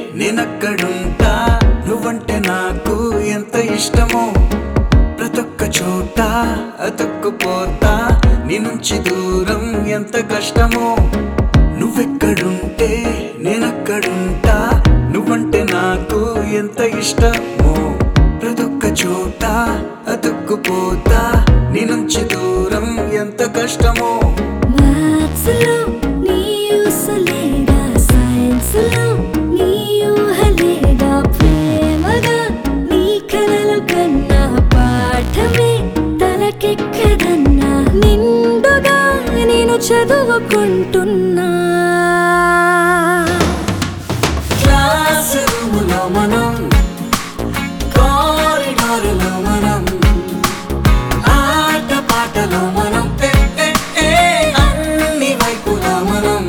నేనక్కడుంటా నువ్వంటే నాకు ఎంత ఇష్టమో ప్రతొక్క చోట అతుక్కుపోతా నీ నుంచి దూరం ఎంత కష్టమో నువ్వెక్కడుంటే నేనక్కడుంటా నువ్వంటే నాకు ఎంత ఇష్టమో ప్రతొక్క చోట అతుక్కుపోతా నీ నుంచి దూరం ఎంత కష్టమో మ్యాథ్స్ లో నీ ఊసలేదా సైన్స్ లో నీ ఊహలేదా ప్రేమగా నీ కలలు కన్నా పాఠమే తలకెక్కదన్నా నిండుగా నేను చదువుకుంటున్నా క్లాస్ రూములో మనం కారిడారులో మనం ఆట పాటలో మనం ఏ, ఏ, ఏ, అన్ని వైపులా మనం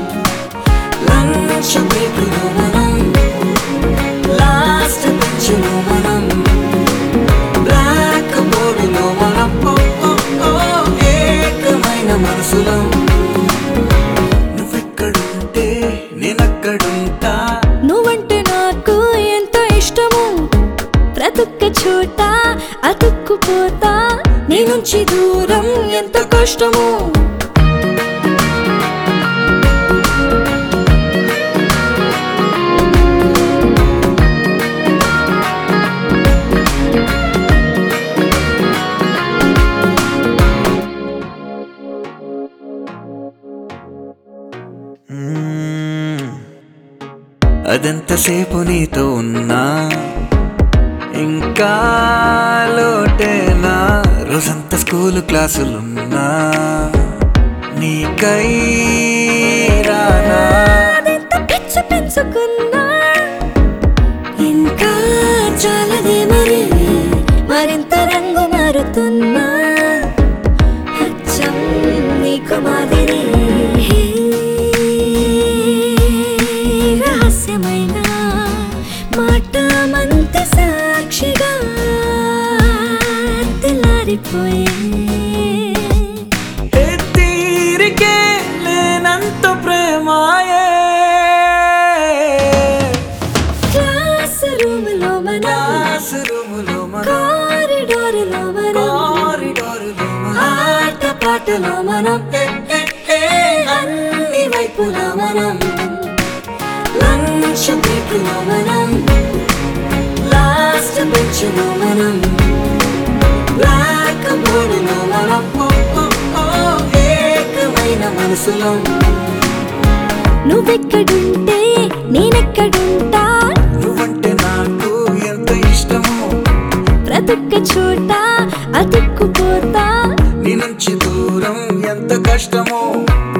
లంచ్ బ్రేకులో మనం లాస్ట్ బెంచ్లో మనం బ్లాక్ బోర్డులో మనం ఓ, ఓ, ఓ, ఏకమైన మనసులో నువ్వెక్కడుంటే నేనక్కడుంటా నువ్వంటే నాకు ఎంత ఇష్టము ప్రతొక్క చోట అతుక్కుపోతా నీ నుంచి దూరం ఎంత కష్టము మ్మ్. అదెంతసేపు నీతో ఉన్నా ఇంకా లోటేనా రోజంతా స్కూల్ క్లాసులున్నా నీకై రానా అదెంత పిచ్చి పెంచుకున్నా ఇంకా చాలదే మరి మరింత రంగు మారుతున్నా అచ్చం నీకు మాదిరి రహస్యమైన మాట మంత సాక్షిగా తెల్లారిపోయే ఏ తీరికే లేనంత ప్రేమాయే క్లాస్ రూమ్ లో మన క్లాస్ రూములో మన కారిడార్లో మనం కారిడారులో మన ఆట పాటలో మనం ఏ, ఏ, ఏ, అన్ని వైపులా మనం లంచ్ బ్రేకులో మనం లాస్ట్ బెంచ్లో మనం బ్లాక్ బోర్డులో మనం ఓ, ఓ, ఓ, ఏకమైన మనసులో నువ్వెక్కడుంటే నేనెక్కడుంటా నువ్వంటే నాకు ఎంత ఇష్టమో ప్రతొక్క చోట అతుక్కుపోతా నీ నుంచి దూరం ఎంత కష్టమో